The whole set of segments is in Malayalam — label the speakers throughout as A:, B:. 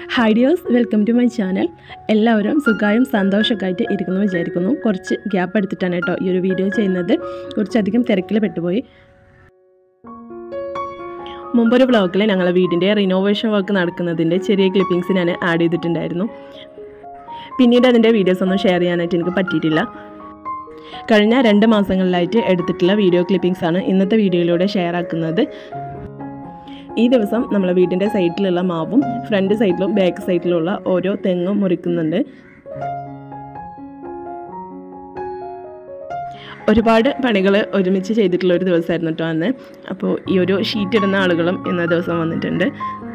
A: hi dears welcome to my channel എല്ലാവരും സുഖമായും സന്തോഷമൊക്കെ ആയിട്ട് ഇരിക്കുന്നു വിചാരിക്കുന്നു കുറച്ച് ഗ്യാപ്പ് എടുത്തിട്ടാണ് കേട്ടോ ഈ ഒരു വീഡിയോ ചെയ്യുന്നത് കുറച്ചധികം തിരക്കിൽ പെട്ടുപോയി മുമ്പൊരു വ്ളോഗിൽ ഞങ്ങളെ വീടിൻ്റെ റിനോവേഷൻ വർക്ക് നടക്കുന്നതിൻ്റെ ചെറിയ ക്ലിപ്പിങ്സ് ഞാൻ ആഡ് ചെയ്തിട്ടുണ്ടായിരുന്നു പിന്നീട് അതിൻ്റെ വീഡിയോസ് ഒന്നും ഷെയർ ചെയ്യാനായിട്ട് എനിക്ക് പറ്റിയിട്ടില്ല കഴിഞ്ഞ രണ്ട് മാസങ്ങളിലായിട്ട് എടുത്തിട്ടുള്ള വീഡിയോ ക്ലിപ്പിങ്സ് ആണ് ഇന്നത്തെ വീഡിയോയിലൂടെ ഷെയർ ആക്കുന്നത് ഈ ദിവസം നമ്മളെ വീടിൻ്റെ സൈഡിലുള്ള മാവും ഫ്രണ്ട് സൈഡിലും ബാക്ക് സൈഡിലുള്ള ഓരോ തെങ്ങും മുറിക്കുന്നുണ്ട് ഒരുപാട് പണികൾ ഒരുമിച്ച് ചെയ്തിട്ടുള്ള ഒരു ദിവസമായിരുന്നു കേട്ടോ അന്ന് അപ്പോൾ ഈ ഒരു ഷീറ്റ് ഇടുന്ന ആളുകളും ഇന്ന ദിവസം വന്നിട്ടുണ്ട്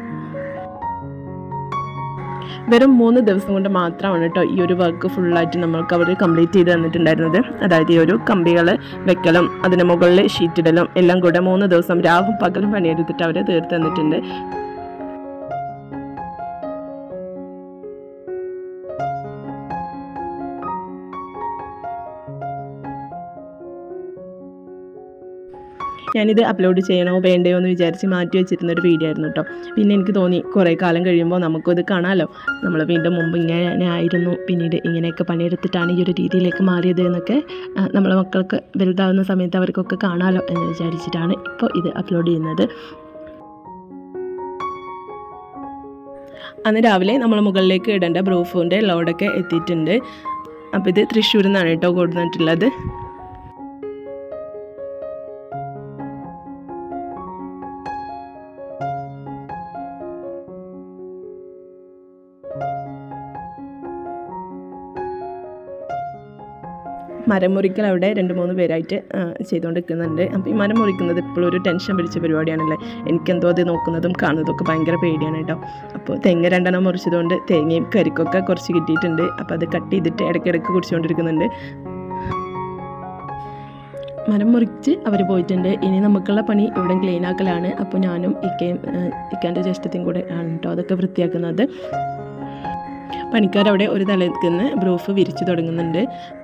A: വെറും മൂന്ന് ദിവസം കൊണ്ട് മാത്രമാണ് കേട്ടോ ഈ ഒരു വർക്ക് ഫുള്ളായിട്ട് നമ്മൾക്ക് അവർ കംപ്ലീറ്റ് ചെയ്ത് തന്നിട്ടുണ്ടായിരുന്നത് അതായത് ഈ ഒരു കമ്പികൾ വെക്കലും അതിന് മുകളിൽ ഷീറ്റ് ഇടലും എല്ലാം കൂടെ മൂന്ന് ദിവസം രാവും പകലും പണിയെടുത്തിട്ട് അവർ തീർത്ത് തന്നിട്ടുണ്ട് ഞാനിത് അപ്ലോഡ് ചെയ്യണോ വേണ്ടയോ എന്ന് വിചാരിച്ച് മാറ്റി വെച്ചിരുന്ന ഒരു വീഡിയോ ആയിരുന്നു കേട്ടോ പിന്നെ എനിക്ക് തോന്നി കുറേ കാലം കഴിയുമ്പോൾ നമുക്കത് കാണാമല്ലോ നമ്മൾ വീണ്ടും മുമ്പ് ഇങ്ങനെ ആയിരുന്നു പിന്നീട് ഇങ്ങനെയൊക്കെ പണിയെടുത്തിട്ടാണ് ഈ ഒരു രീതിയിലേക്ക് മാറിയത് എന്നൊക്കെ നമ്മളെ മക്കൾക്ക് വലുതാവുന്ന സമയത്ത് അവർക്കൊക്കെ കാണാമല്ലോ എന്ന് വിചാരിച്ചിട്ടാണ് ഇപ്പോൾ ഇത് അപ്ലോഡ് ചെയ്യുന്നത് അന്ന് രാവിലെ നമ്മൾ മുകളിലേക്ക് ഇടേണ്ട ബ്രൂഫിൻ്റെ ലോഡൊക്കെ എത്തിയിട്ടുണ്ട് അപ്പോൾ ഇത് തൃശ്ശൂരിൽ നിന്നാണ് കേട്ടോ കൊടുത്തിട്ടുള്ളത് മരം മുറിക്കൽ അവിടെ രണ്ട് മൂന്ന് പേരായിട്ട് ചെയ്തുകൊണ്ട് നിൽക്കുന്നുണ്ട് അപ്പോൾ ഈ മരം മുറിക്കുന്നത് ഇപ്പോഴും ഒരു ടെൻഷൻ പിടിച്ച പരിപാടിയാണല്ലേ എനിക്കെന്തോ അത് നോക്കുന്നതും കാണുന്നതും ഒക്കെ ഭയങ്കര പേടിയാണ് കേട്ടോ അപ്പോൾ തെങ്ങ് രണ്ടെണ്ണം മുറിച്ചതുകൊണ്ട് തേങ്ങയും കരിക്കൊക്കെ കുറച്ച് കിട്ടിയിട്ടുണ്ട് അപ്പോൾ അത് കട്ട് ചെയ്തിട്ട് ഇടയ്ക്കിടയ്ക്ക് കുടിച്ചുകൊണ്ടിരിക്കുന്നുണ്ട് മരം മുറിച്ച് അവർ പോയിട്ടുണ്ട് ഇനി നമുക്കുള്ള പണി ഇവിടെ ക്ലീൻ ആക്കലാണ് അപ്പോൾ ഞാനും ഇക്കയും ഇക്കാൻ്റെ ജ്യേഷ്ഠത്തെയും കൂടെ ആണ് കേട്ടോ അതൊക്കെ വൃത്തിയാക്കുന്നത് പണിക്കാരവിടെ ഒരു തലയ്ക്ക് നിന്ന് ബ്രൂഫ് വിരിച്ചു തുടങ്ങുന്നുണ്ട്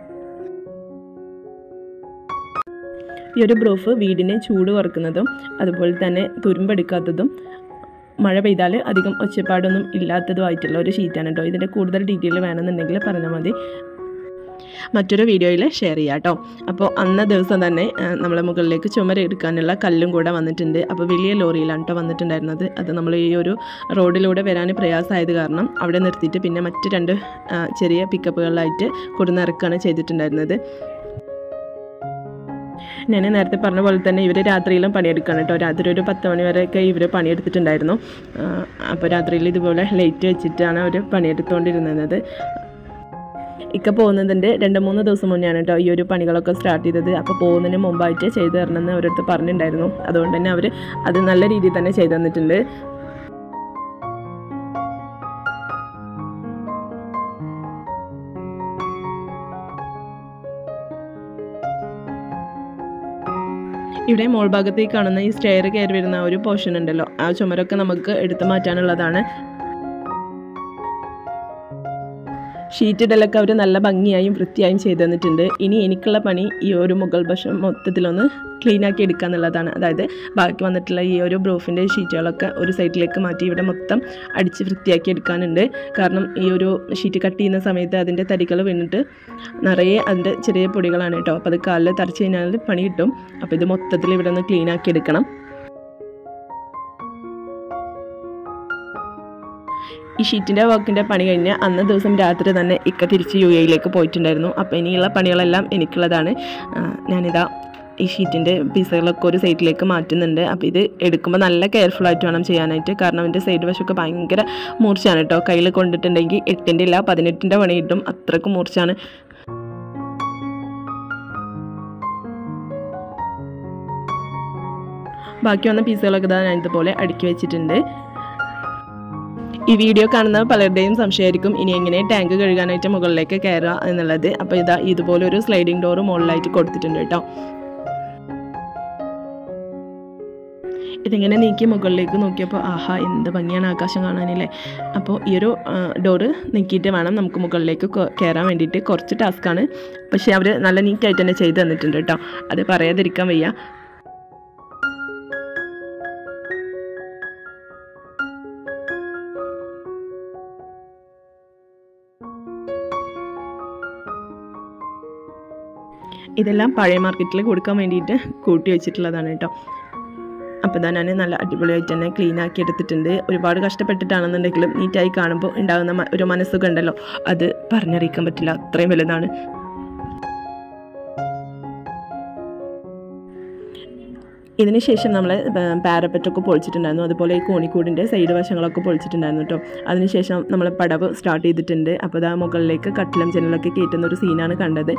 A: ഈ ഒരു ബ്രൂഫ് വീടിന് ചൂട് കുറക്കുന്നതും അതുപോലെ തന്നെ തുരുമ്പെടുക്കാത്തതും മഴ പെയ്താൽ അധികം ഒച്ചപ്പാടൊന്നും ഇല്ലാത്തതുമായിട്ടുള്ള ഒരു ഷീറ്റാണ് കേട്ടോ ഇതിൻ്റെ കൂടുതൽ ഡീറ്റെയിൽ വേണമെന്നുണ്ടെങ്കിൽ പറഞ്ഞാൽ മതി മറ്റൊരു വീഡിയോയിൽ ഷെയർ ചെയ്യാം കേട്ടോ അപ്പോൾ അന്ന ദിവസം തന്നെ നമ്മളെ മുകളിലേക്ക് ചുമര എടുക്കാനുള്ള കല്ലും കൂടെ വന്നിട്ടുണ്ട് അപ്പോൾ വലിയ ലോറിയിലാണ് കേട്ടോ വന്നിട്ടുണ്ടായിരുന്നത് അത് നമ്മൾ ഈ ഒരു റോഡിലൂടെ വരാൻ പ്രയാസമായത് കാരണം അവിടെ നിർത്തിയിട്ട് പിന്നെ മറ്റ് രണ്ട് ചെറിയ പിക്കപ്പുകളിലായിട്ട് കൊടുന്നിറക്കുകയാണ് ചെയ്തിട്ടുണ്ടായിരുന്നത് ഞാൻ നേരത്തെ പറഞ്ഞ പോലെ തന്നെ ഇവർ രാത്രിയിലും പണിയെടുക്കുകയാണ് കേട്ടോ രാത്രി ഒരു പത്ത് മണി വരെയൊക്കെ ഇവർ പണിയെടുത്തിട്ടുണ്ടായിരുന്നു അപ്പോൾ രാത്രിയിൽ ഇതുപോലെ ലൈറ്റ് വെച്ചിട്ടാണ് അവർ പണിയെടുത്തുകൊണ്ടിരുന്നത് ഇക്ക പോകുന്നതിൻ്റെ രണ്ട് മൂന്ന് ദിവസം മുന്നെയാണ് കേട്ടോ ഈ ഒരു പണികളൊക്കെ സ്റ്റാർട്ട് ചെയ്തത് അപ്പോൾ പോകുന്നതിന് മുമ്പായിട്ട് ചെയ്തു തരണമെന്ന് അവരടുത്ത് പറഞ്ഞിട്ടുണ്ടായിരുന്നു അതുകൊണ്ട് തന്നെ അവർ അത് നല്ല രീതിയിൽ തന്നെ ചെയ്തു തന്നിട്ടുണ്ട് ഇവിടെ മോൾ ഭാഗത്തേക്ക് കാണുന്ന ഈ സ്റ്റെയർ കയറി വരുന്ന ഒരു പോർഷൻ ഉണ്ടല്ലോ ആ ചുമരൊക്കെ നമുക്ക് എടുത്തു മാറ്റാനുള്ളതാണ് ഷീറ്റ് ഇടലൊക്കെ അവർ നല്ല ഭംഗിയായും വൃത്തിയായും ചെയ്തു തന്നിട്ടുണ്ട് ഇനി എനിക്കുള്ള പണി ഈ ഒരു മുകൾ വശം മൊത്തത്തിലൊന്ന് ക്ലീൻ ആക്കി എടുക്കുക എന്നുള്ളതാണ് അതായത് ബാക്കി വന്നിട്ടുള്ള ഈ ഒരു ബ്രൂഫിൻ്റെ ഷീറ്റുകളൊക്കെ ഒരു സൈഡിലേക്ക് മാറ്റി ഇവിടെ മൊത്തം അടിച്ച് വൃത്തിയാക്കി എടുക്കാനുണ്ട് കാരണം ഈ ഒരു ഷീറ്റ് കട്ട് ചെയ്യുന്ന സമയത്ത് അതിൻ്റെ തടികൾ വീണിട്ട് നിറയെ അതിൻ്റെ ചെറിയ പൊടികളാണ് കേട്ടോ അപ്പോൾ അത് കാലിൽ തറച്ച് കഴിഞ്ഞാൽ പണി കിട്ടും അപ്പോൾ ഇത് മൊത്തത്തിൽ ഇവിടെ ഒന്ന് ക്ലീൻ ആക്കി എടുക്കണം ഈ ഷീറ്റിൻ്റെ വർക്കിൻ്റെ പണി കഴിഞ്ഞ് അന്ന് ദിവസം രാത്രി തന്നെ ഇക്ക തിരിച്ച് യു എയിലേക്ക് പോയിട്ടുണ്ടായിരുന്നു അപ്പോൾ ഇനിയുള്ള പണികളെല്ലാം എനിക്കുള്ളതാണ് ഞാനിതാ ഈ ഷീറ്റിൻ്റെ പീസുകളൊക്കെ ഒരു സൈഡിലേക്ക് മാറ്റുന്നുണ്ട് അപ്പോൾ ഇത് എടുക്കുമ്പോൾ നല്ല കെയർഫുൾ ആയിട്ട് വേണം ചെയ്യാനായിട്ട് കാരണം അതിൻ്റെ സൈഡ് വശമൊക്കെ ഭയങ്കര മൂർച്ചയാണ് കേട്ടോ കയ്യിൽ കൊണ്ടിട്ടുണ്ടെങ്കിൽ എട്ടിൻ്റെ ഇല്ല പതിനെട്ടിൻ്റെ പണി കിട്ടും അത്രക്കും മൂർച്ചയാണ് ബാക്കി വന്ന പീസുകളൊക്കെ ഇതാ ഞാൻ ഇതുപോലെ അടുക്കി വെച്ചിട്ടുണ്ട് ഈ വീഡിയോ കാണുന്ന പലരുടെയും സംശയമായിരിക്കും ഇനി എങ്ങനെ ടാങ്ക് കഴുകാനായിട്ട് മുകളിലേക്ക് കയറുക എന്നുള്ളത് അപ്പോൾ ഇതാ ഇതുപോലെ ഒരു സ്ലൈഡിംഗ് ഡോർ മുകളിലായിട്ട് കൊടുത്തിട്ടുണ്ട് കേട്ടോ ഇതിങ്ങനെ നീക്കി മുകളിലേക്ക് നോക്കിയപ്പോൾ ആഹാ എന്ത് ഭംഗിയാണ് ആകാശം കാണാനില്ലേ അപ്പോൾ ഈ ഒരു ഡോറ് നീക്കിയിട്ട് വേണം നമുക്ക് മുകളിലേക്ക് കയറാൻ വേണ്ടിയിട്ട് കുറച്ച് ടാസ്ക്കാണ് പക്ഷേ അവർ നല്ല നീറ്റായിട്ട് തന്നെ ചെയ്ത് തന്നിട്ടുണ്ട് കേട്ടോ അത് പറയാതിരിക്കാൻ വയ്യ ഇതെല്ലാം പഴയ മാർക്കറ്റിൽ കൊടുക്കാൻ വേണ്ടിയിട്ട് കൂട്ടി വെച്ചിട്ടുള്ളതാണ് കേട്ടോ അപ്പോൾ ഇതാ ഞാൻ നല്ല അടിപൊളിയായിട്ട് തന്നെ ക്ലീൻ ആക്കി എടുത്തിട്ടുണ്ട് ഒരുപാട് കഷ്ടപ്പെട്ടിട്ടാണെന്നുണ്ടെങ്കിലും നീറ്റായി കാണുമ്പോൾ ഉണ്ടാകുന്ന മ- ഒരു മനസ്സുഖം ഉണ്ടല്ലോ അത് പറഞ്ഞറിയിക്കാൻ പറ്റില്ല അത്രയും വലുതാണ് ഇതിന് ശേഷം നമ്മൾ പാരപ്പറ്റൊക്കെ പൊളിച്ചിട്ടുണ്ടായിരുന്നു അതുപോലെ ഈ കോണിക്കൂടിൻ്റെ സൈഡ് വശങ്ങളൊക്കെ പൊളിച്ചിട്ടുണ്ടായിരുന്നു കേട്ടോ അതിനുശേഷം നമ്മൾ പടവ് സ്റ്റാർട്ട് ചെയ്തിട്ടുണ്ട് അപ്പോൾ ഇതാ മുകളിലേക്ക് കട്ടിലും ജനലൊക്കെ കയറ്റുന്ന ഒരു സീനാണ് കണ്ടത്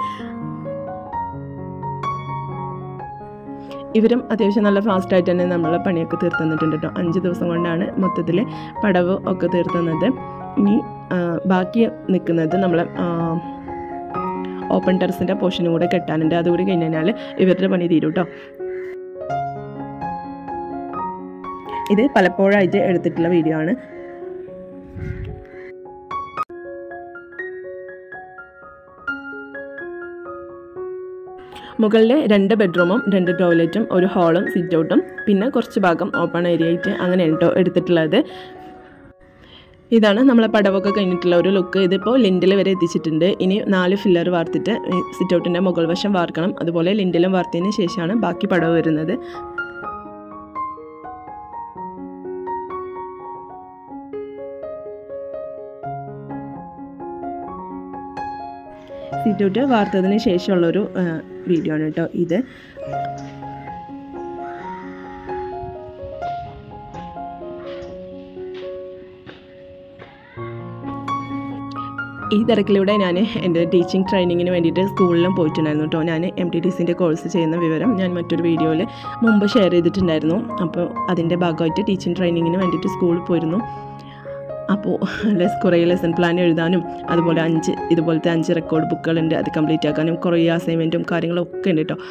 A: ഇവരും അത്യാവശ്യം നല്ല ഫാസ്റ്റായിട്ട് തന്നെ നമ്മളെ പണിയൊക്കെ തീർത്ത് തന്നിട്ടുണ്ട് കേട്ടോ അഞ്ച് ദിവസം കൊണ്ടാണ് മൊത്തത്തിൽ പടവ് ഒക്കെ തീർത്ത് തന്നത് ഇനി ആ, ബാക്കി നിൽക്കുന്നത് നമ്മൾ ഓപ്പൺ ടെറസിൻ്റെ പോർഷനും കൂടെ കെട്ടാനുണ്ട് അതുകൂടി കഴിഞ്ഞ് കഴിഞ്ഞാൽ ഇവരുടെ പണി തീരും കേട്ടോ ഇത് പലപ്പോഴായിട്ട് എടുത്തിട്ടുള്ള വീഡിയോ ആണ് മുകളിൽ രണ്ട് ബെഡ്റൂമും രണ്ട് ടോയ്ലറ്റും ഒരു ഹാളും സിറ്റ് ഔട്ടും പിന്നെ കുറച്ച് ഭാഗം ഓപ്പൺ ഏരിയ ആയിട്ട് അങ്ങനെയാണ് കേട്ടോ എടുത്തിട്ടുള്ളത് ഇതാണ് നമ്മളെ പടവൊക്കെ കഴിഞ്ഞിട്ടുള്ള ഒരു ലുക്ക് ഇതിപ്പോൾ ലിൻഡിൽ വരെ എത്തിച്ചിട്ടുണ്ട് ഇനി നാല് ഫില്ലർ വാർത്തിട്ട് സിറ്റ് ഔട്ടിൻ്റെ മുകൾ വശം വാർക്കണം അതുപോലെ ലിൻഡിലും വാർത്തതിന് ശേഷമാണ് ബാക്കി പടവ് വരുന്നത് സിറ്റ് ഔട്ട് വാർത്തതിന് ശേഷമുള്ളൊരു വീഡിയോ ആണ് കേട്ടോ ഇത് ഈ തിരക്കിലൂടെ ഞാൻ എൻ്റെ ടീച്ചിങ് ട്രെയിനിങ്ങിന് വേണ്ടിയിട്ട് സ്കൂളിലും പോയിട്ടുണ്ടായിരുന്നു കേട്ടോ ഞാൻ എം ടി ടി സിൻ്റെ കോഴ്സ് ചെയ്യുന്ന വിവരം ഞാൻ മറ്റൊരു വീഡിയോയിൽ മുമ്പ് ഷെയർ ചെയ്തിട്ടുണ്ടായിരുന്നു അപ്പോൾ അതിൻ്റെ ഭാഗമായിട്ട് ടീച്ചിങ് ട്രെയിനിങ്ങിന് വേണ്ടിയിട്ട് സ്കൂളിൽ പോയിരുന്നു അപ്പോൾ ലെസ് കുറേ ലെസൺ പ്ലാൻ എഴുതാനും അതുപോലെ അഞ്ച് ഇതുപോലത്തെ അഞ്ച് റെക്കോർഡ് ബുക്കുകളുണ്ട് അത് കംപ്ലീറ്റ് ആക്കാനും കുറേ അസൈൻമെൻറ്റും കാര്യങ്ങളും ഒക്കെ ഉണ്ട് കേട്ടോ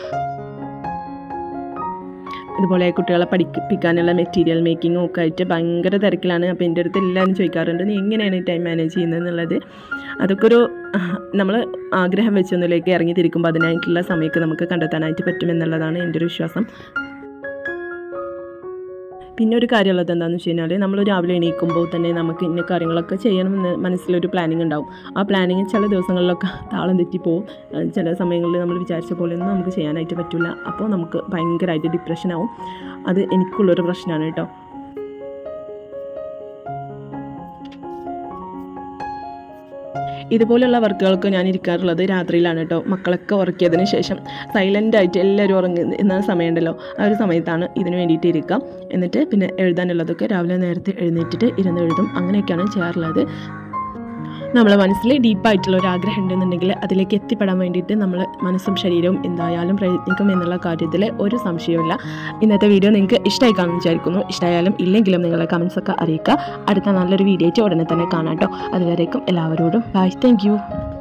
A: ഇതുപോലെ കുട്ടികളെ പഠിപ്പിക്കാനുള്ള മെറ്റീരിയൽ മേക്കിങ്ങും ഒക്കെ ആയിട്ട് ഭയങ്കര തിരക്കിലാണ് അപ്പോൾ എൻ്റെ അടുത്ത് എല്ലാവരും ചോദിക്കാറുണ്ട് നീ എങ്ങനെയാണ് ടൈം മാനേജ് ചെയ്യുന്നത് എന്നുള്ളത് അതൊക്കെ ഒരു നമ്മൾ ആഗ്രഹം വെച്ചൊന്നിലേക്ക് ഇറങ്ങി തിരിക്കുമ്പോൾ അതിനായിട്ടുള്ള സമയമൊക്കെ നമുക്ക് കണ്ടെത്താനായിട്ട് പറ്റുമെന്നുള്ളതാണ് എൻ്റെ ഒരു വിശ്വാസം പിന്നെ ഒരു കാര്യമുള്ളത് എന്താണെന്ന് വെച്ച് കഴിഞ്ഞാൽ നമ്മൾ രാവിലെ എണീക്കുമ്പോൾ തന്നെ നമുക്ക് ഇന്ന കാര്യങ്ങളൊക്കെ ചെയ്യണമെന്ന് മനസ്സിലൊരു പ്ലാനിങ് ഉണ്ടാവും ആ പ്ലാനിങ് ചില ദിവസങ്ങളിലൊക്കെ താളം തെറ്റിപ്പോവും ഏഹ് ചില സമയങ്ങളിൽ നമ്മൾ വിചാരിച്ച പോലെയൊന്നും നമുക്ക് ചെയ്യാനായിട്ട് പറ്റില്ല അപ്പോൾ നമുക്ക് ഭയങ്കരമായിട്ട് ഡിപ്രഷനാവും അത് എനിക്കുള്ളൊരു പ്രശ്നമാണ് കേട്ടോ ഇതുപോലുള്ള വർക്കുകൾക്ക് ഞാൻ ഇരിക്കാറുള്ളത് രാത്രിയിലാണ് കേട്ടോ മക്കളൊക്കെ ഉറക്കിയതിന് ശേഷം സൈലൻ്റ് ആയിട്ട് എല്ലാവരും ഉറങ്ങുന്ന സമയമുണ്ടല്ലോ ആ ഒരു സമയത്താണ് ഇതിന് വേണ്ടിയിട്ട് ഇരിക്കുക എന്നിട്ട് പിന്നെ എഴുതാനുള്ളതൊക്കെ രാവിലെ നേരത്തെ എഴുന്നേറ്റിട്ട് ഇരുന്ന് എഴുതും അങ്ങനെയൊക്കെയാണ് ചെയ്യാറുള്ളത് നമ്മളെ മനസ്സിൽ ഡീപ്പായിട്ടുള്ള ഒരു ആഗ്രഹം ഉണ്ടെന്നുണ്ടെങ്കിൽ അതിലേക്ക് എത്തിപ്പെടാൻ വേണ്ടിയിട്ട് നമ്മൾ മനസ്സും ശരീരവും എന്തായാലും പ്രയത്നിക്കും എന്നുള്ള കാര്യത്തിൽ ഒരു സംശയവുമില്ല ഇന്നത്തെ വീഡിയോ നിങ്ങൾക്ക് ഇഷ്ടമായി കാണുമെന്ന് വിചാരിക്കുന്നു ഇഷ്ടമായാലും ഇല്ലെങ്കിലും നിങ്ങളെ കമൻസ് ഒക്കെ അറിയിക്കുക അടുത്ത നല്ലൊരു വീഡിയോ ആയിട്ട് ഉടനെ തന്നെ കാണാം കേട്ടോ അതുവരേക്കും എല്ലാവരോടും ബൈ താങ്ക്